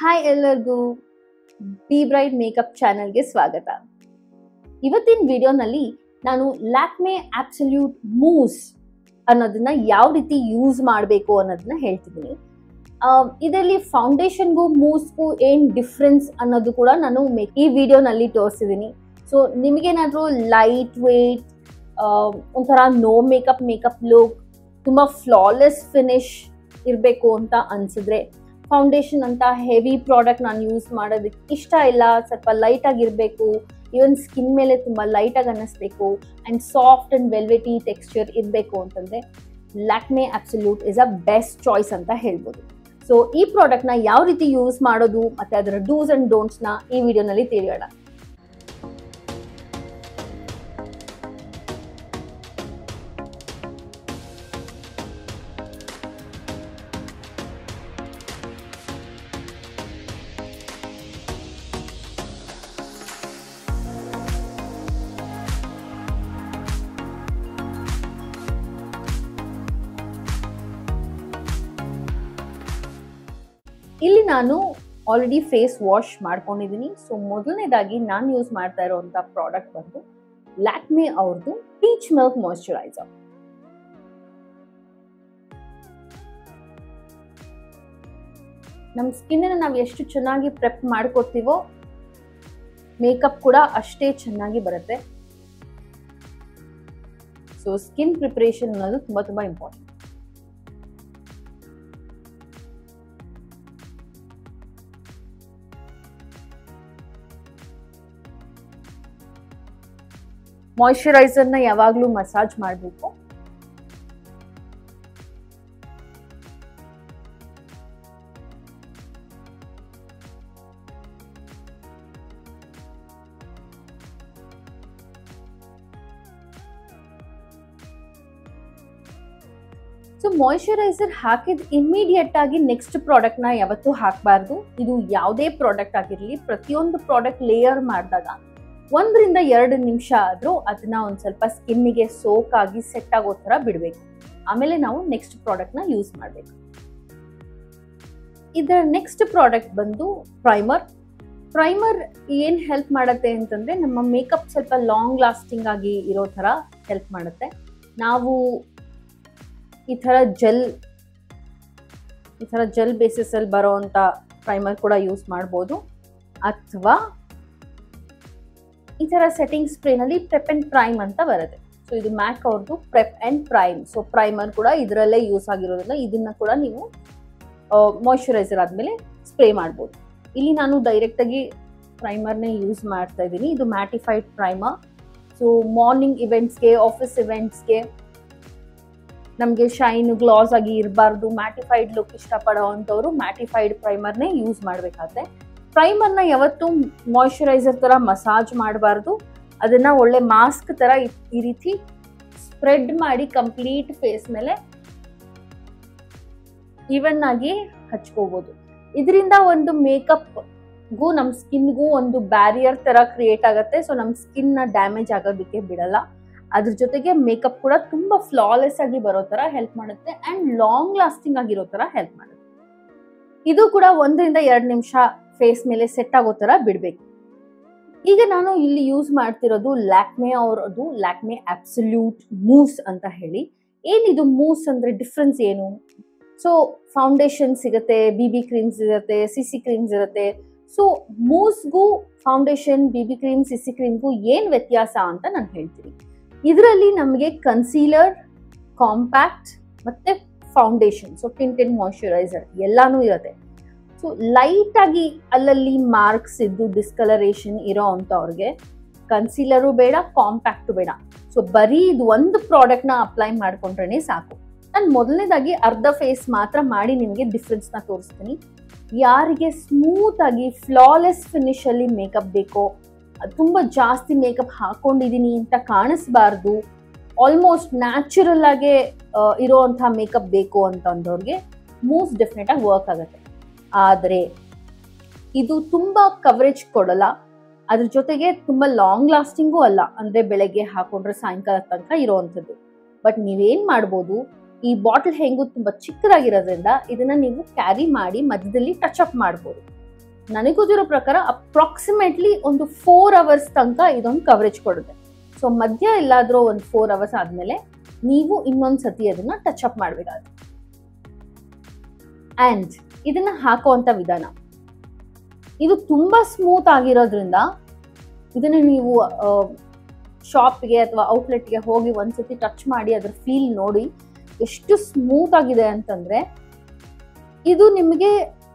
hi ಎಲ್ಲರಿಗೂ B bright makeup ಚಾನೆಲ್ಗೆ ಸ್ವಾಗತ ಇವತ್ತಿನ ವಿಡಿಯೋನಲ್ಲಿ ನಾನು ಲ್ಯಾಕ್ಮೆ ಆಬ್ಸಲ್ಯೂಟ್ ಮೂಸ್ ಅನ್ನೋದನ್ನ ಯಾವ ರೀತಿ ಯೂಸ್ ಮಾಡಬೇಕು ಅನ್ನೋದನ್ನ ಹೇಳ್ತಿದ್ದೀನಿ ಇದರಲ್ಲಿ ಫೌಂಡೇಶನ್ಗೂ ಮೂಸ್ಗೂ ಏನು ಡಿಫ್ರೆನ್ಸ್ ಅನ್ನೋದು ಕೂಡ ನಾನು ಮೆ- ಈ ವಿಡಿಯೋನಲ್ಲಿ ತೋರಿಸಿದ್ದೀನಿ ಸೊ ನಿಮಗೇನಾದರೂ ಲೈಟ್ ವೇಟ್ ಒಂಥರ ನೋ ಮೇಕಪ್ ಮೇಕಪ್ ಲುಕ್ ತುಂಬ ಫ್ಲಾಲೆಸ್ ಫಿನಿಶ್ ಇರಬೇಕು ಅಂತ ಅನ್ಸಿದ್ರೆ ಫೌಂಡೇಶನ್ ಅಂತ ಹೆವಿ ಪ್ರಾಡಕ್ಟ್ ನಾನು ಯೂಸ್ ಮಾಡೋದಕ್ಕೆ ಇಷ್ಟ ಇಲ್ಲ ಸ್ವಲ್ಪ ಲೈಟ್ ಆಗಿರಬೇಕು ಈವನ್ ಸ್ಕಿನ್ ಮೇಲೆ ತುಂಬ ಲೈಟಾಗಿ ಅನ್ನಿಸ್ಬೇಕು and soft and velvety texture ಇರಬೇಕು ಅಂತಂದರೆ Lakme absolute is a best choice ಅಂತ ಹೇಳ್ಬೋದು ಸೊ ಈ ಪ್ರಾಡಕ್ಟ್ನ ಯಾವ ರೀತಿ ಯೂಸ್ ಮಾಡೋದು ಮತ್ತು ಅದರ ಡೂಸ್ ಆ್ಯಂಡ್ ಡೋಂಟ್ಸ್ನ ಈ ವಿಡಿಯೋನಲ್ಲಿ ತಿಳಿಯೋಣ ಇಲ್ಲಿ ನಾನು ಆಲ್ರೆಡಿ ಫೇಸ್ ವಾಶ್ ಮಾಡ್ಕೊಂಡಿದ್ದೀನಿ ಸೊ ಮೊದಲನೇದಾಗಿ ನಾನು ಯೂಸ್ ಮಾಡ್ತಾ ಇರೋವಂಥ ಪ್ರಾಡಕ್ಟ್ ಬಂದು ಲ್ಯಾಕ್ಮೆ ಅವ್ರದ್ದು ಪೀಚ್ ಮಿಲ್ಕ್ ಮಾಯಶ್ಚರೈಸರ್ ನಮ್ಮ ಸ್ಕಿನ್ನ ನಾವು ಎಷ್ಟು ಚೆನ್ನಾಗಿ ಪ್ರೆಪ್ ಮಾಡ್ಕೊತೀವೋ ಮೇಕಪ್ ಕೂಡ ಅಷ್ಟೇ ಚೆನ್ನಾಗಿ ಬರುತ್ತೆ ಸೊ ಸ್ಕಿನ್ ಪ್ರಿಪರೇಷನ್ ಅನ್ನೋದು ತುಂಬ ತುಂಬ ಇಂಪಾರ್ಟೆಂಟ್ ಮಾಯಶ್ಚರೈಸರ್ನ ಯಾವಾಗಲೂ ಮಸಾಜ್ ಮಾಡಬೇಕು ಸೊ ಮಾಯಶ್ಚರೈಸರ್ ಹಾಕಿದ ಇಮಿಡಿಯೇಟ್ ಆಗಿ ನೆಕ್ಸ್ಟ್ ಪ್ರಾಡಕ್ಟ್ನ ಯಾವತ್ತೂ ಹಾಕಬಾರ್ದು ಇದು ಯಾವುದೇ ಪ್ರಾಡಕ್ಟ್ ಆಗಿರಲಿ ಪ್ರತಿಯೊಂದು ಪ್ರಾಡಕ್ಟ್ ಲೇಯರ್ ಮಾಡಿದಾಗ ಒಂದರಿಂದ ಎರಡು ನಿಮಿಷ ಆದರೂ ಅದನ್ನ ಒಂದು ಸ್ವಲ್ಪ ಸ್ಕಿನ್ನಿಗೆ ಸೋಕ್ ಆಗಿ ಸೆಟ್ ಆಗೋ ಥರ ಬಿಡಬೇಕು ಆಮೇಲೆ ನಾವು ನೆಕ್ಸ್ಟ್ ಪ್ರಾಡಕ್ಟ್ನ ಯೂಸ್ ಮಾಡಬೇಕು ಇದರ ನೆಕ್ಸ್ಟ್ ಪ್ರಾಡಕ್ಟ್ ಬಂದು ಪ್ರೈಮರ್ ಪ್ರೈಮರ್ ಏನು ಹೆಲ್ಪ್ ಮಾಡುತ್ತೆ ಅಂತಂದರೆ ನಮ್ಮ ಮೇಕಪ್ ಸ್ವಲ್ಪ ಲಾಂಗ್ ಲಾಸ್ಟಿಂಗ್ ಆಗಿ ಇರೋ ಥರ ಹೆಲ್ಪ್ ಮಾಡುತ್ತೆ ನಾವು ಈ ಥರ ಜೆಲ್ ಈ ಥರ ಜೆಲ್ ಬೇಸಿಸಲ್ಲಿ ಬರೋವಂಥ ಪ್ರೈಮರ್ ಕೂಡ ಯೂಸ್ ಮಾಡ್ಬೋದು ಅಥವಾ ಈ ಥರ ಸೆಟ್ಟಿಂಗ್ ಸ್ಪ್ರೇನಲ್ಲಿ ಪ್ರೆಪ್ ಆ್ಯಂಡ್ ಪ್ರೈಮ್ ಅಂತ ಬರುತ್ತೆ ಸೊ ಇದು ಮ್ಯಾಕ್ ಅವ್ರದ್ದು prep and prime so primer ಕೂಡ ಇದರಲ್ಲೇ ಯೂಸ್ ಆಗಿರೋದ್ರಿಂದ ಇದನ್ನ ಕೂಡ ನೀವು ಮಾಯಶ್ಚರೈಸರ್ ಆದಮೇಲೆ ಸ್ಪ್ರೇ ಮಾಡ್ಬೋದು ಇಲ್ಲಿ ನಾನು ಡೈರೆಕ್ಟಾಗಿ ಪ್ರೈಮರ್ನೇ ಯೂಸ್ ಮಾಡ್ತಾ ಇದ್ದೀನಿ ಇದು ಮ್ಯಾಟಿಫೈಡ್ ಪ್ರೈಮರ್ ಸೊ ಮಾರ್ನಿಂಗ್ ಇವೆಂಟ್ಸ್ಗೆ ಆಫೀಸ್ ಇವೆಂಟ್ಸ್ಗೆ ನಮಗೆ ಶೈನ್ ಗ್ಲಾಸ್ ಆಗಿ ಇರಬಾರ್ದು ಮ್ಯಾಟಿಫೈಡ್ ಲುಕ್ ಇಷ್ಟಪಡೋ ಅಂಥವ್ರು ಮ್ಯಾಟಿಫೈಡ್ ಪ್ರೈಮರ್ನೇ ಯೂಸ್ ಮಾಡಬೇಕಾದ್ರೆ ಪ್ರೈಮರ್ನ ಯಾವತ್ತೂ ಮಾಯಶ್ಚರೈಸರ್ ಥರ ಮಸಾಜ್ ಮಾಡಬಾರ್ದು ಅದನ್ನ ಒಳ್ಳೆ ಮಾಸ್ಕ್ ಥರ ಈ- ಈ ರೀತಿ ಸ್ಪ್ರೆಡ್ ಮಾಡಿ ಕಂಪ್ಲೀಟ್ ಫೇಸ್ ಮೇಲೆ ಈವನ್ ಆಗಿ ಹಚ್ಕೋಬಹುದು ಇದರಿಂದ ಒಂದು ಮೇಕಪ್ಗೂ ನಮ್ಮ ಸ್ಕಿನ್ಗೂ ಒಂದು ಬ್ಯಾರಿಯರ್ ಥರ ಕ್ರಿಯೇಟ್ ಆಗುತ್ತೆ ಸೊ ನಮ್ಮ ಸ್ಕಿನ್ನ ಡ್ಯಾಮೇಜ್ ಆಗೋದಕ್ಕೆ ಬಿಡಲ್ಲ ಅದ್ರ ಜೊತೆಗೆ ಮೇಕಪ್ ಕೂಡ ತುಂಬ ಫ್ಲಾಲೆಸ್ ಆಗಿ ಬರೋ ಥರ ಹೆಲ್ಪ್ ಮಾಡುತ್ತೆ ಆ್ಯಂಡ್ ಲಾಂಗ್ ಲಾಸ್ಟಿಂಗ್ ಆಗಿರೋ ಥರ ಹೆಲ್ಪ್ ಮಾಡುತ್ತೆ ಇದು ಕೂಡ ಒಂದರಿಂದ ಎರಡು ನಿಮಿಷ ಫೇಸ್ ಮೇಲೆ ಸೆಟ್ ಆಗೋ ಥರ ಬಿಡಬೇಕು ಈಗ ನಾನು ಇಲ್ಲಿ ಯೂಸ್ ಮಾಡ್ತಿರೋದು ಲ್ಯಾಕ್ಮೆ ಅವರದು ಲ್ಯಾಕ್ಮೆ ಅಬ್ಸಲ್ಯೂಟ್ ಮೂಸ್ ಅಂತ ಹೇಳಿ ಏನಿದು ಮೂಸ್ ಅಂದರೆ ಡಿಫ್ರೆನ್ಸ್ ಏನು ಸೊ ಫೌಂಡೇಶನ್ ಸಿಗುತ್ತೆ ಬಿ ಬಿ ಕ್ರೀಮ್ಸ್ ಇರುತ್ತೆ ಸಿ ಸಿ ಕ್ರೀಮ್ಸ್ ಇರುತ್ತೆ ಸೊ ಮೂಸ್ಗೂ foundation B B cream C C ಕ್ರೀಮ್ಗೂ ಏನು ವ್ಯತ್ಯಾಸ ಅಂತ ನಾನು ಹೇಳ್ತೀನಿ ಇದರಲ್ಲಿ ನಮಗೆ ಕನ್ಸೀಲರ್ ಕಾಂಪ್ಯಾಕ್ಟ್ ಮತ್ತು ಫೌಂಡೇಶನ್ ಸೊ ಟಿಂಟೆಡ್ ಮಾಯಶ್ಚರೈಸರ್ ಎಲ್ಲಾನು ಇರುತ್ತೆ ಸೊ ಲೈಟ್ ಆಗಿ ಅಲ್ಲಲ್ಲಿ ಮಾರ್ಕ್ಸ್ ಇದ್ದು ಡಿಸ್ಕಲರೇಷನ್ ಇರೋ ಅಂಥವ್ರಿಗೆ ಕನ್ಸೀಲರು ಬೇಡ ಕಾಂಪ್ಯಾಕ್ಟು ಬೇಡ ಸೊ ಬರೀ ಇದು ಒಂದು ಪ್ರಾಡಕ್ಟ್ನ ಅಪ್ಲೈ ಮಾಡ್ಕೊಂಡ್ರೆ ಸಾಕು ನಾನು ಮೊದಲನೇದಾಗಿ ಅರ್ಧ ಫೇಸ್ ಮಾತ್ರ ಮಾಡಿ ನಿಮಗೆ ಡಿಫ್ರೆನ್ಸ್ನ ತೋರಿಸ್ತೀನಿ ಯಾರಿಗೆ ಸ್ಮೂತ್ ಆಗಿ ಫ್ಲಾಲೆಸ್ ಫಿನಿಶಲ್ಲಿ ಮೇಕಪ್ ಬೇಕೋ ತುಂಬ ಜಾಸ್ತಿ ಮೇಕಪ್ ಹಾಕೊಂಡಿದ್ದೀನಿ ಅಂತ ಕಾಣಿಸ್ಬಾರ್ದು ಆಲ್ಮೋಸ್ಟ್ ನ್ಯಾಚುರಲ್ ಆಗೇ ಇರೋವಂಥ ಮೇಕಪ್ ಬೇಕು ಅಂತಂದವ್ರಿಗೆ ಮೂಸ್ ಡೆಫಿನೆಟ್ ಆಗಿ ವರ್ಕ್ ಆಗುತ್ತೆ ಆದರೆ ಇದು ತುಂಬ ಕವರೇಜ್ ಕೊಡಲ್ಲ ಅದ್ರ ಜೊತೆಗೆ ತುಂಬ ಲಾಂಗ್ ಲಾಸ್ಟಿಂಗೂ ಅಲ್ಲ ಅಂದರೆ ಬೆಳಗ್ಗೆ ಹಾಕೊಂಡ್ರೆ ಸಾಯಂಕಾಲ ತನಕ ಇರೋವಂಥದ್ದು ಬಟ್ ನೀವೇನು ಮಾಡ್ಬೋದು ಈ ಬಾಟಲ್ ಹೆಂಗು ತುಂಬ ಚಿಕ್ಕದಾಗಿರೋದ್ರಿಂದ ಇದನ್ನ ನೀವು ಕ್ಯಾರಿ ಮಾಡಿ ಮಧ್ಯದಲ್ಲಿ ಟಚ್ ಅಪ್ ಮಾಡ್ಬೋದು ನನಗೆ ಗೊತ್ತಿರೋ ಪ್ರಕಾರ ಅಪ್ರಾಕ್ಸಿಮೇಟ್ಲಿ ಒಂದು ಫೋರ್ ಅವರ್ಸ್ ತನಕ ಇದೊಂದು ಕವರೇಜ್ ಕೊಡುತ್ತೆ ಸೊ ಮಧ್ಯ ಎಲ್ಲಾದರೂ ಒಂದು ಫೋರ್ ಅವರ್ಸ್ ಆದಮೇಲೆ ನೀವು ಇನ್ನೊಂದು ಸತಿ ಅದನ್ನ ಟಚ್ ಅಪ್ ಮಾಡಬೇಕಾಗುತ್ತೆ ಆ್ಯಂಡ್ ಇದನ್ನ ಹಾಕುವಂಥ ವಿಧಾನ ಇದು ತುಂಬ ಸ್ಮೂತ್ ಆಗಿರೋದ್ರಿಂದ ಇದನ್ನು ನೀವು ಶಾಪ್ಗೆ ಅಥವಾ ಔಟ್ಲೆಟ್ಗೆ ಹೋಗಿ ಒಂದ್ಸತಿ ಟಚ್ ಮಾಡಿ ಅದ್ರ ಫೀಲ್ ನೋಡಿ ಎಷ್ಟು ಸ್ಮೂತ್ ಆಗಿದೆ ಅಂತಂದ್ರೆ ಇದು ನಿಮಗೆ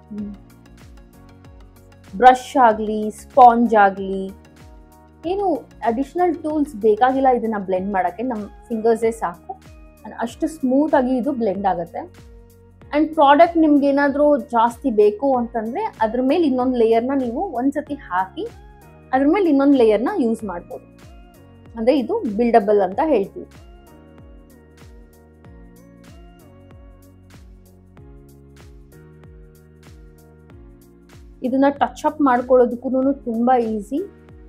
ಬ್ರಷ್ ಆಗಲಿ ಸ್ಪಾಂಜ್ ಆಗಲಿ ಏನು ಅಡಿಷ್ನಲ್ ಟೂಲ್ಸ್ ಬೇಕಾಗಿಲ್ಲ ಇದನ್ನ ಬ್ಲೆಂಡ್ ಮಾಡೋಕ್ಕೆ ನಮ್ಮ ಫಿಂಗರ್ಸೇ ಸಾಕು And ಅಷ್ಟು ಸ್ಮೂತ್ ಆಗಿ ಇದು ಬ್ಲೆಂಡ್ ಆಗುತ್ತೆ ಆ್ಯಂಡ್ ಪ್ರಾಡಕ್ಟ್ ನಿಮ್ಗೆ ಏನಾದರೂ ಜಾಸ್ತಿ ಬೇಕು ಅಂತಂದರೆ ಅದ್ರ ಮೇಲೆ ಇನ್ನೊಂದು ಲೇಯರ್ನ ನೀವು ಒಂದ್ಸತಿ ಹಾಕಿ ಅದ್ರ ಮೇಲೆ ಇನ್ನೊಂದು ಲೇಯರ್ನ ಯೂಸ್ ಮಾಡ್ಬೋದು ಅಂದರೆ ಇದು ಬಿಲ್ಡಬಲ್ ಅಂತ ಹೇಳ್ತೀವಿ ಇದನ್ನ ಟಚ್ ಅಪ್ ಮಾಡ್ಕೊಳ್ಳೋದಕ್ಕೂ ತುಂಬಾ ಈಸಿ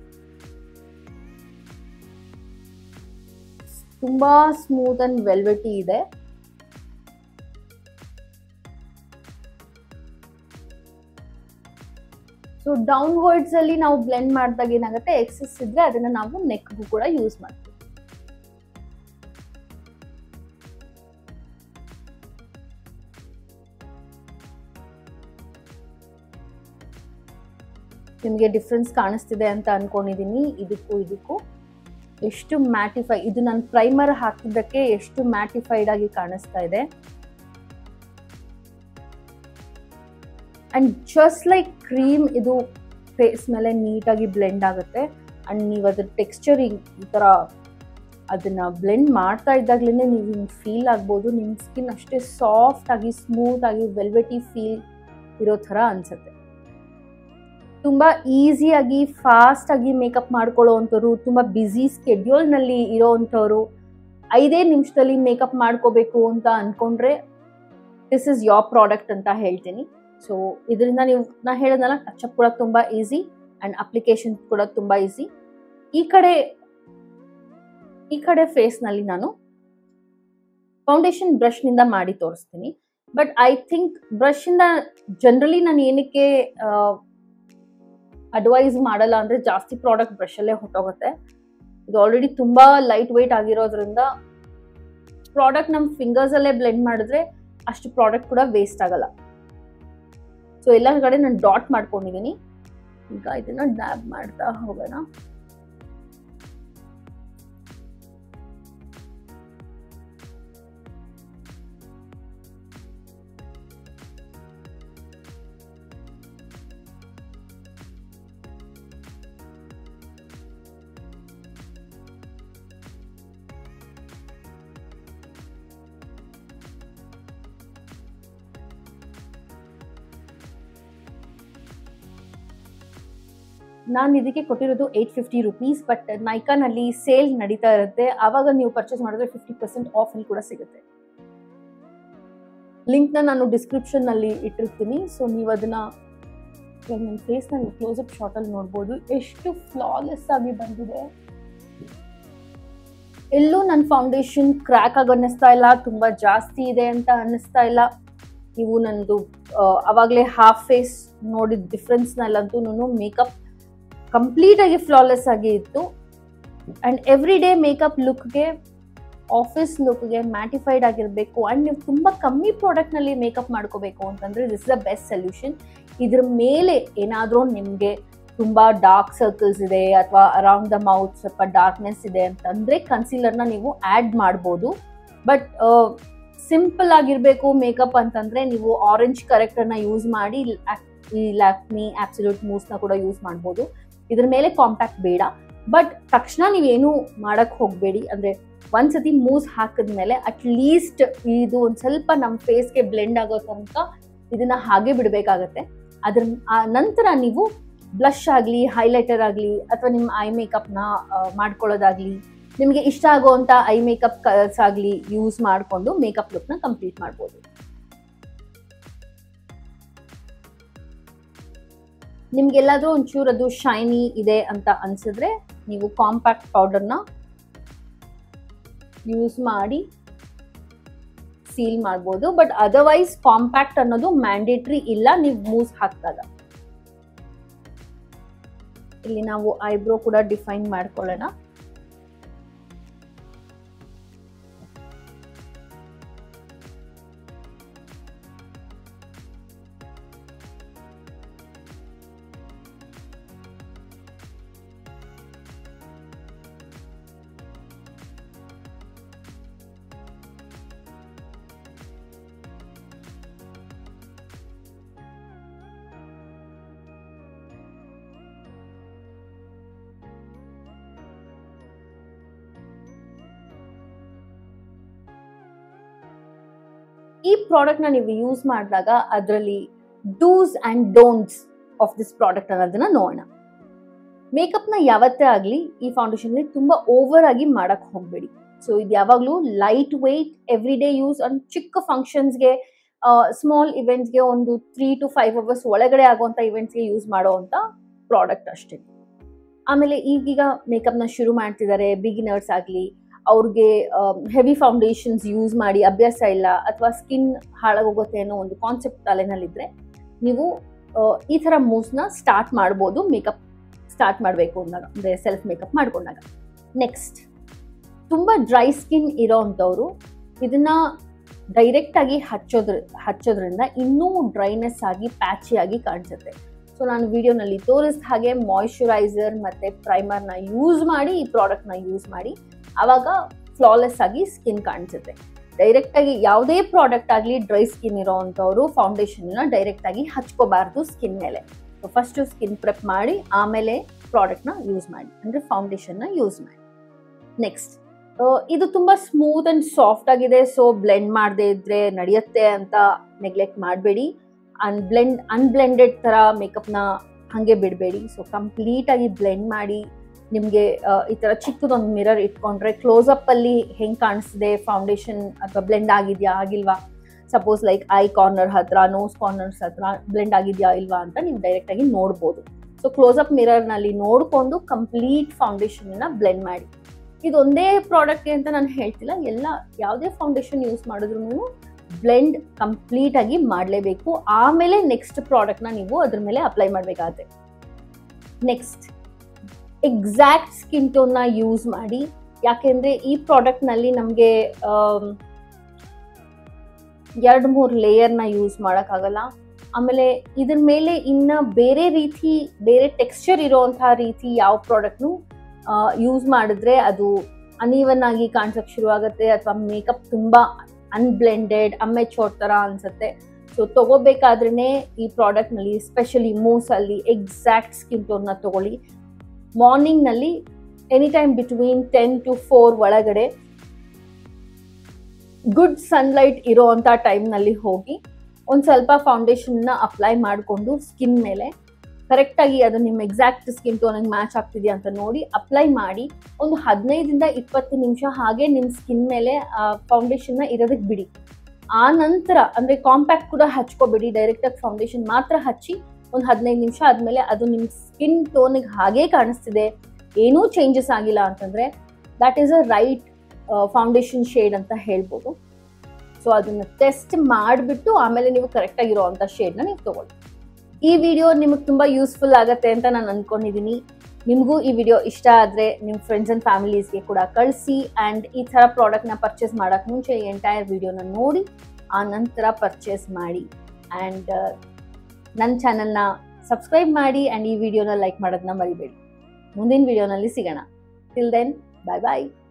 ತುಂಬಾ ಸ್ಮೂತ್ ಅಂಡ್ ವೆಲ್ವೆಟಿ ಇದೆ ಸೊ ಡೌನ್ವರ್ಡ್ಸ್ ಅಲ್ಲಿ ನಾವು ಬ್ಲೆಂಡ್ ಮಾಡಿದಾಗ ಏನಾಗುತ್ತೆ ಎಕ್ಸಸ್ ಇದ್ರೆ ಅದನ್ನ ನಾವು ನೆಕ್ಗೂ ಕೂಡ ಯೂಸ್ ಮಾಡ್ತೀವಿ ನಿಮಗೆ ಡಿಫ್ರೆನ್ಸ್ ಕಾಣಿಸ್ತಿದೆ ಅಂತ ಅನ್ಕೊಂಡಿದೀನಿ ಇದಕ್ಕೂ ಇದಕ್ಕೂ ಎಷ್ಟು ಮ್ಯಾಟಿಫೈ ಇದು ನಾನು ಪ್ರೈಮರ್ ಹಾಕಿದ್ದಕ್ಕೆ ಎಷ್ಟು ಮ್ಯಾಟಿಫೈಡ್ ಆಗಿ ಕಾಣಿಸ್ತಾ ಇದೆ ಅಂಡ್ ಜಸ್ಟ್ ಲೈಕ್ ಕ್ರೀಮ್ ಇದು ಫೇಸ್ ಮೇಲೆ ನೀಟಾಗಿ ಬ್ಲೆಂಡ್ ಆಗುತ್ತೆ ಅಂಡ್ ನೀವು ಅದ್ರ ಟೆಕ್ಸ್ಚರ್ ಈ ಥರ ಅದನ್ನ ಬ್ಲೆಂಡ್ ಮಾಡ್ತಾ ಇದ್ದಾಗ್ಲೇ ನೀವು ಹಿಂಗೆ ಫೀಲ್ ಆಗ್ಬೋದು ನಿಮ್ಮ ಸ್ಕಿನ್ ಅಷ್ಟೇ ಸಾಫ್ಟ್ ಆಗಿ ಸ್ಮೂತ್ ಆಗಿ ವೆಲ್ವೆಟಿ ಫೀಲ್ ಇರೋ ಥರ ಅನ್ಸುತ್ತೆ ತುಂಬ ಈಸಿಯಾಗಿ ಫಾಸ್ಟ್ ಆಗಿ ಮೇಕಪ್ ಮಾಡ್ಕೊಳ್ಳೋ ಅಂಥವ್ರು ತುಂಬ ಬ್ಯುಸಿ ಸ್ಕೆಡ್ಯೂಲ್ನಲ್ಲಿ ಇರೋ ಅಂಥವ್ರು ಐದೇ ನಿಮಿಷದಲ್ಲಿ ಮೇಕಪ್ ಮಾಡ್ಕೋಬೇಕು ಅಂತ ಅಂದ್ಕೊಂಡ್ರೆ ದಿಸ್ ಇಸ್ ಯೋರ್ ಪ್ರಾಡಕ್ಟ್ ಅಂತ ಹೇಳ್ತೀನಿ ಸೊ ಇದರಿಂದ ನೀವು ನಾ ಹೇಳಿದ್ನಲ್ಲ ಟಚ್ ಅಪ್ ಕೂಡ ತುಂಬ ಈಸಿ ಆ್ಯಂಡ್ ಅಪ್ಲಿಕೇಶನ್ ಕೂಡ ತುಂಬ ಈಸಿ ಈ ಕಡೆ ಈ ಕಡೆ ಫೇಸ್ನಲ್ಲಿ ನಾನು ಫೌಂಡೇಶನ್ ಬ್ರಷ್ನಿಂದ ಮಾಡಿ ತೋರಿಸ್ತೀನಿ ಬಟ್ ಐ ಥಿಂಕ್ ಬ್ರಷಿಂದ ಜನರಲಿ ನಾನು ಏನಕ್ಕೆ ಅಡ್ವೈಸ್ ಮಾಡಲ್ಲ ಅಂದರೆ ಜಾಸ್ತಿ ಪ್ರಾಡಕ್ಟ್ ಬ್ರಷಲ್ಲೇ ಹೊಟ್ಟೋಗುತ್ತೆ ಇದು ಆಲ್ರೆಡಿ ತುಂಬ ಲೈಟ್ ವೆಯ್ಟ್ ಆಗಿರೋದ್ರಿಂದ ಪ್ರಾಡಕ್ಟ್ ನಮ್ಮ ಫಿಂಗರ್ಸಲ್ಲೇ ಬ್ಲೆಂಡ್ ಮಾಡಿದ್ರೆ ಅಷ್ಟು ಪ್ರಾಡಕ್ಟ್ ಕೂಡ ವೇಸ್ಟ್ ಆಗಲ್ಲ ಸೊ ಎಲ್ಲ ಕಡೆ ನಾನು ಡಾಟ್ ಮಾಡ್ಕೊಂಡಿದ್ದೀನಿ ಈಗ ಇದನ್ನ ಡ್ಯಾಬ್ ಮಾಡ್ತಾ ಹೋಗೋಣ ನಾನು ಇದಕ್ಕೆ ಕೊಟ್ಟಿರೋದು ಏಯ್ಟ್ ಫಿಫ್ಟಿ ರುಪೀಸ್ ಬಟ್ ನೈಕಾನಲ್ಲಿ ಸೇಲ್ ನಡೀತಾ ಇರುತ್ತೆ ಆವಾಗ ನೀವು ಪರ್ಚೇಸ್ ಮಾಡಿದ್ರೆ ಫಿಫ್ಟಿ ಪರ್ಸೆಂಟ್ ಆಫ್ ಅಲ್ಲಿ ಕೂಡ ಸಿಗುತ್ತೆ ಲಿಂಕ್ನ ನಾನು ಡಿಸ್ಕ್ರಿಪ್ಷನ್ನಲ್ಲಿ ಇಟ್ಟಿರ್ತೀನಿ ಸೊ ನೀವು ಅದನ್ನ ಇವಾಗ ನನ್ನ ಫೇಸ್ನ ನೀವು ಕ್ಲೋಸಪ್ ಶಾರ್ಟಲ್ಲಿ ನೋಡ್ಬೋದು ಎಷ್ಟು ಫ್ಲಾಲೆಸ್ ಆಗಿ ಬಂದಿದೆ ಎಲ್ಲೂ ನನ್ನ ಫೌಂಡೇಶನ್ ಕ್ರ್ಯಾಕ್ ಆಗಿ ಅನ್ನಿಸ್ತಾ ಇಲ್ಲ ತುಂಬ ಜಾಸ್ತಿ ಇದೆ ಅಂತ ಅನ್ನಿಸ್ತಾ ಇಲ್ಲ ನೀವು ನಂದು ಅವಾಗಲೇ ಹಾಫ್ ಫೇಸ್ ನೋಡಿದ ಡಿಫ್ರೆನ್ಸ್ನಲ್ಲಂತೂ ಮೇಕಪ್ ಕಂಪ್ಲೀಟ್ ಆಗಿ ಫ್ಲಾಲೆಸ್ ಆಗಿ ಇತ್ತು ಆ್ಯಂಡ್ ಎವ್ರಿ ಡೇ ಮೇಕಪ್ ಲುಕ್ಗೆ ಆಫೀಸ್ ಲುಕ್ಗೆ ಮ್ಯಾಟಿಫೈಡ್ ಆಗಿರಬೇಕು ಆ್ಯಂಡ್ ನೀವು ತುಂಬ ಕಮ್ಮಿ ಪ್ರಾಡಕ್ಟ್ನಲ್ಲಿ ಮೇಕಪ್ ಮಾಡ್ಕೋಬೇಕು ಅಂತಂದರೆ this is the best solution ಇದ್ರ ಮೇಲೆ ಏನಾದರೂ ನಿಮಗೆ ತುಂಬ ಡಾರ್ಕ್ ಸರ್ಕಲ್ಸ್ ಇದೆ ಅಥವಾ ಅರೌಂಡ್ ದ ಮೌತ್ ಸ್ವಲ್ಪ ಡಾರ್ಕ್ನೆಸ್ ಇದೆ ಅಂತಂದರೆ ಕನ್ಸೀಲರ್ನ ನೀವು ಆ್ಯಡ್ ಮಾಡ್ಬೋದು ಬಟ್ ಸಿಂಪಲ್ ಆಗಿರಬೇಕು ಮೇಕಪ್ ಅಂತಂದರೆ ನೀವು ಆರೆಂಜ್ ಕರೆಕ್ಟರ್ನ ಯೂಸ್ ಮಾಡಿ ಈ ಲ್ಯಾಕ್ಮಿ ಆಬ್ಸಲ್ಯೂಟ್ ಮೂಸ್ನ ಕೂಡ ಯೂಸ್ ಮಾಡ್ಬೋದು ಇದ್ರ ಮೇಲೆ ಕಾಂಪ್ಯಾಕ್ಟ್ ಬೇಡ ಬಟ್ ತಕ್ಷಣ ನೀವೇನು ಮಾಡಕ್ ಹೋಗಬೇಡಿ ಅಂದರೆ ಒಂದ್ಸತಿ ಮೂಸ್ ಹಾಕಿದ್ಮೇಲೆ ಅಟ್ ಲೀಸ್ಟ್ ಇದು ಒಂದು ಸ್ವಲ್ಪ ನಮ್ಮ ಫೇಸ್ಗೆ ಬ್ಲೆಂಡ್ ಆಗೋ ತನಕ ಇದನ್ನ ಹಾಗೆ ಬಿಡಬೇಕಾಗತ್ತೆ ಅದ್ರ ಆ ನಂತರ ನೀವು ಬ್ಲಷ್ ಆಗಲಿ ಹೈಲೈಟರ್ ಆಗಲಿ ಅಥವಾ ನಿಮ್ಮ ಐ ಮೇಕಪ್ನ ಮಾಡ್ಕೊಳ್ಳೋದಾಗಲಿ ನಿಮಗೆ ಇಷ್ಟ ಆಗುವಂಥ ಐ ಮೇಕಪ್ ಕಲರ್ಸ್ ಆಗಲಿ ಯೂಸ್ ಮಾಡಿಕೊಂಡು ಮೇಕಪ್ ಲುಕ್ನ ಕಂಪ್ಲೀಟ್ ಮಾಡ್ಬೋದು ನಿಮ್ಗೆಲ್ಲಾದ್ರೂ ಒಂಚೂರು ಅದು ಶೈನಿ ಇದೆ ಅಂತ ಅನ್ಸಿದ್ರೆ ನೀವು ಕಾಂಪ್ಯಾಕ್ಟ್ ಪೌಡರ್ನ ಯೂಸ್ ಮಾಡಿ ಸೀಲ್ ಮಾಡ್ಬೋದು ಬಟ್ ಅದರ್ವೈಸ್ ಕಾಂಪ್ಯಾಕ್ಟ್ ಅನ್ನೋದು ಮ್ಯಾಂಡೇಟ್ರಿ ಇಲ್ಲ ನೀವು ಮೂಸ್ ಹಾಕಿದಾಗ ಇಲ್ಲಿ ನಾವು ಐಬ್ರೋ ಕೂಡ ಡಿಫೈನ್ ಮಾಡ್ಕೊಳ್ಳೋಣ ಈ ಪ್ರಾಡಕ್ಟ್ನ ನೀವು ಯೂಸ್ ಮಾಡಿದಾಗ ಅದರಲ್ಲಿ dos and don'ts of this product ಅನ್ನೋದನ್ನ ನೋಡೋಣ ಮೇಕಪ್ನ ಯಾವತ್ತೇ ಆಗಲಿ ಈ ಫೌಂಡೇಶನ್ಲಿ ತುಂಬ ಓವರ್ ಆಗಿ ಮಾಡಕ್ಕೆ ಹೋಗಬೇಡಿ ಸೊ ಇದು ಯಾವಾಗಲೂ lightweight every day use and ಚಿಕ್ಕ ಫಂಕ್ಷನ್ಸ್ಗೆ ಸ್ಮಾಲ್ ಇವೆಂಟ್ಸ್ಗೆ ಒಂದು ತ್ರೀ ಟು ಫೈವ್ ಅವರ್ಸ್ ಒಳಗಡೆ ಆಗುವಂಥ ಇವೆಂಟ್ಸ್ಗೆ ಯೂಸ್ ಮಾಡುವಂಥ ಪ್ರಾಡಕ್ಟ್ ಅಷ್ಟೇ ಆಮೇಲೆ ಈಗೀಗ ಮೇಕಪ್ನ ಶುರು ಮಾಡ್ತಿದ್ದಾರೆ ಬಿಗಿನರ್ಸ್ ಆಗಲಿ ಅವ್ರಿಗೆ ಹೆವಿ ಫೌಂಡೇಶನ್ಸ್ ಯೂಸ್ ಮಾಡಿ ಅಭ್ಯಾಸ ಇಲ್ಲ ಅಥವಾ ಸ್ಕಿನ್ ಹಾಳಾಗೋಗುತ್ತೆ ಅನ್ನೋ ಒಂದು ಕಾನ್ಸೆಪ್ಟ್ ತಲೆನಲ್ಲಿದ್ದರೆ ನೀವು ಆ, ಈ ಥರ ಮೂವ್ಸ್ನ ಸ್ಟಾರ್ಟ್ ಮಾಡ್ಬೋದು ಮೇಕಪ್ ಸ್ಟಾರ್ಟ್ ಮಾಡಬೇಕು ಅಂದಾಗ ಅಂದರೆ ಸೆಲ್ಫ್ ಮೇಕಪ್ ಮಾಡ್ಕೊಂಡಾಗ ನೆಕ್ಸ್ಟ್ ತುಂಬ ಡ್ರೈ ಸ್ಕಿನ್ ಇರೋ ಅಂಥವ್ರು ಇದನ್ನ ಡೈರೆಕ್ಟಾಗಿ ಹಚ್ಚೋದ್ರ ಹಚ್ಚೋದ್ರಿಂದ ಇನ್ನೂ ಡ್ರೈನೆಸ್ ಆಗಿ ಪ್ಯಾಚಿ ಆಗಿ ಕಾಣಿಸುತ್ತೆ ಸೊ ನಾನು ವಿಡಿಯೋನಲ್ಲಿ ತೋರಿಸಿದ ಹಾಗೆ ಮಾಯಿಶ್ಚರೈಸರ್ ಮತ್ತು ಪ್ರೈಮರ್ನ ಯೂಸ್ ಮಾಡಿ ಈ ಪ್ರಾಡಕ್ಟ್ನ ಯೂಸ್ ಮಾಡಿ ಆವಾಗ ಫ್ಲಾಲೆಸ್ ಆಗಿ ಸ್ಕಿನ್ ಕಾಣಿಸುತ್ತೆ ಡೈರೆಕ್ಟ್ ಆಗಿ ಯಾವುದೇ ಪ್ರಾಡಕ್ಟ್ ಆಗಲಿ ಡ್ರೈ ಸ್ಕಿನ್ ಇರೋ ಅಂಥವ್ರು ಫೌಂಡೇಶನ್ನ ಡೈರೆಕ್ಟ್ ಆಗಿ ಹಚ್ಕೋಬಾರ್ದು ಸ್ಕಿನ್ ಮೇಲೆ ಫಸ್ಟು ಸ್ಕಿನ್ ಪ್ರೆಪ್ ಮಾಡಿ ಆಮೇಲೆ ಪ್ರಾಡಕ್ಟ್ನ ಯೂಸ್ ಮಾಡಿ ಅಂದರೆ ಫೌಂಡೇಶನ್ನ ಯೂಸ್ ಮಾಡಿ ನೆಕ್ಸ್ಟ್ ಇದು ತುಂಬ ಸ್ಮೂತ್ ಆ್ಯಂಡ್ ಸಾಫ್ಟ್ ಆಗಿದೆ ಸೊ ಬ್ಲೆಂಡ್ ಮಾಡದೇ ಇದ್ರೆ ನಡೆಯುತ್ತೆ ಅಂತ ನೆಗ್ಲೆಕ್ಟ್ ಮಾಡಬೇಡಿ ಅನ್ಬ್ಲೆಂಡ್ ಅನ್ಬ್ಲೆಂಡೆಡ್ ಥರ ಮೇಕಪ್ನ ಹಾಗೆ ಬಿಡಬೇಡಿ ಸೊ ಕಂಪ್ಲೀಟಾಗಿ ಬ್ಲೆಂಡ್ ಮಾಡಿ ನಿಮಗೆ ಈ ಥರ ಚಿಕ್ಕದೊಂದು ಮಿರರ್ ಇಟ್ಕೊಂಡ್ರೆ ಕ್ಲೋಸಪ್ ಅಲ್ಲಿ ಹೆಂಗೆ ಕಾಣಿಸ್ತಿದೆ ಫೌಂಡೇಶನ್ ಅಥವಾ ಬ್ಲೆಂಡ್ ಆಗಿದೆಯಾ ಆಗಿಲ್ವಾ ಸಪೋಸ್ ಲೈಕ್ ಐ ಕಾರ್ನರ್ ಹತ್ರ ನೋಸ್ ಕಾರ್ನರ್ಸ್ ಹತ್ರ ಬ್ಲೆಂಡ್ ಆಗಿದೆಯಾ ಇಲ್ವಾ ಅಂತ ನೀವು ಡೈರೆಕ್ಟಾಗಿ ನೋಡ್ಬೋದು ಸೊ ಕ್ಲೋಸಪ್ ಮಿರರ್ನಲ್ಲಿ ನೋಡಿಕೊಂಡು ಕಂಪ್ಲೀಟ್ ಫೌಂಡೇಶನ್ನ ಬ್ಲೆಂಡ್ ಮಾಡಿ ಇದೊಂದೇ ಪ್ರಾಡಕ್ಟ್ಗೆ ಅಂತ ನಾನು ಹೇಳ್ತಿಲ್ಲ ಎಲ್ಲ ಯಾವುದೇ ಫೌಂಡೇಶನ್ ಯೂಸ್ ಮಾಡಿದ್ರು ಬ್ಲೆಂಡ್ ಕಂಪ್ಲೀಟ್ ಆಗಿ ಮಾಡಲೇಬೇಕು ಆಮೇಲೆ ನೆಕ್ಸ್ಟ್ ಪ್ರಾಡಕ್ಟ್ನ ನೀವು ಅದ್ರ ಮೇಲೆ ಅಪ್ಲೈ ಮಾಡಬೇಕಾಗತ್ತೆ ನೆಕ್ಸ್ಟ್ ಎಕ್ಸಾಕ್ಟ್ ಸ್ಕಿನ್ ಟೋನ್ನ ಯೂಸ್ ಮಾಡಿ ಯಾಕೆಂದರೆ ಈ ಪ್ರಾಡಕ್ಟ್ನಲ್ಲಿ ನಮಗೆ ಎರಡು ಮೂರು ಲೇಯರ್ನ ಯೂಸ್ ಮಾಡೋಕ್ಕಾಗಲ್ಲ ಆಮೇಲೆ ಇದ್ರ ಮೇಲೆ ಇನ್ನು ಬೇರೆ ರೀತಿ ಬೇರೆ ಟೆಕ್ಸ್ಚರ್ ಇರೋವಂತಹ ರೀತಿ ಯಾವ ಪ್ರಾಡಕ್ಟ್ನು ಯೂಸ್ ಮಾಡಿದ್ರೆ ಅದು ಅನ್ಈವನ್ ಆಗಿ ಕಾಣಿಸೋಕ್ಕೆ ಶುರು ಆಗುತ್ತೆ ಅಥವಾ ಮೇಕಪ್ ತುಂಬ ಅನ್ಬ್ಲೆಂಡೆಡ್ ಅಮ್ಮೆಚೋಟ್ ಥರ ಅನಿಸುತ್ತೆ ಸೊ ತೊಗೋಬೇಕಾದ್ರೇ ಈ ಪ್ರಾಡಕ್ಟ್ನಲ್ಲಿ ಸ್ಪೆಷಲಿ ಮೂಸಲ್ಲಿ ಎಕ್ಸಾಕ್ಟ್ ಸ್ಕಿನ್ ಟೋನ್ನ ತೊಗೊಳ್ಳಿ ಮಾರ್ನಿಂಗ್ನಲ್ಲಿ any time between ten to four ಒಳಗಡೆ ಗುಡ್ ಸನ್ಲೈಟ್ ಇರೋವಂಥ ಟೈಮ್ನಲ್ಲಿ ಹೋಗಿ ಒಂದು ಸ್ವಲ್ಪ ಫೌಂಡೇಶನ್ನ ಅಪ್ಲೈ ಮಾಡಿಕೊಂಡು ಸ್ಕಿನ್ ಮೇಲೆ ಕರೆಕ್ಟಾಗಿ ಅದು ನಿಮ್ಮ ಎಕ್ಸಾಕ್ಟ್ ಸ್ಕಿನ್ ಟೋನಿಗೆ ಮ್ಯಾಚ್ ಆಗ್ತಿದೆಯಾ ಅಂತ ನೋಡಿ ಅಪ್ಲೈ ಮಾಡಿ ಒಂದು ಹದಿನೈದರಿಂದ ಇಪ್ಪತ್ತು ನಿಮಿಷ ಹಾಗೆ ನಿಮ್ಮ ಸ್ಕಿನ್ ಮೇಲೆ ಫೌಂಡೇಶನ್ನ ಇರೋದಕ್ಕೆ ಬಿಡಿ ಆ ನಂತರ ಅಂದರೆ ಕಾಂಪ್ಯಾಕ್ಟ್ ಕೂಡ ಹಚ್ಕೋಬೇಡಿ ಡೈರೆಕ್ಟಾಗಿ ಫೌಂಡೇಶನ್ ಮಾತ್ರ ಹಚ್ಚಿ ಒಂದು ಹದಿನೈದು ನಿಮಿಷ ಆದಮೇಲೆ ಅದು ನಿಮ್ಮ ಸ್ಕಿನ್ ಟೋನಿಗೆ ಹಾಗೇ ಕಾಣಿಸ್ತಿದೆ ಏನೂ ಚೇಂಜಸ್ ಆಗಿಲ್ಲ ಅಂತಂದರೆ that is a right foundation shade ಅಂತ ಹೇಳ್ಬೋದು ಸೊ ಅದನ್ನು ಟೆಸ್ಟ್ ಮಾಡಿಬಿಟ್ಟು ಆಮೇಲೆ ನೀವು ಕರೆಕ್ಟಾಗಿರೋ ಅಂಥ ಶೇಡ್ನ ನೀವು ತೊಗೊಳ್ಳಿ ಈ ವಿಡಿಯೋ ನಿಮಗೆ ತುಂಬ ಯೂಸ್ಫುಲ್ ಆಗುತ್ತೆ ಅಂತ ನಾನು ಅಂದ್ಕೊಂಡಿದ್ದೀನಿ ನಿಮಗೂ ಈ ವಿಡಿಯೋ ಇಷ್ಟ ಆದರೆ ನಿಮ್ಮ ಫ್ರೆಂಡ್ಸ್ ಆ್ಯಂಡ್ ಫ್ಯಾಮಿಲೀಸ್ಗೆ ಕೂಡ ಕಳಿಸಿ ಆ್ಯಂಡ್ ಈ ಥರ ಪ್ರಾಡಕ್ಟ್ನ ಪರ್ಚೇಸ್ ಮಾಡೋಕ್ಕೆ ಮುಂಚೆ ಈ ಎಂಟೈರ್ ವಿಡಿಯೋನ ನೋಡಿ ಆ ನಂತರ ಪರ್ಚೇಸ್ ಮಾಡಿ ಆ್ಯಂಡ್ ನನ್ನ ಚಾನಲ್ನ ಸಬ್ಸ್ಕ್ರೈಬ್ ಮಾಡಿ ಆ್ಯಂಡ್ ಈ ವಿಡಿಯೋನ ಲೈಕ್ ಮಾಡೋದನ್ನ ಮರಿಬೇಡಿ ಮುಂದಿನ ವಿಡಿಯೋನಲ್ಲಿ ಸಿಗೋಣ ಟಿಲ್ ದೆನ್ ಬಾಯ್ ಬಾಯ್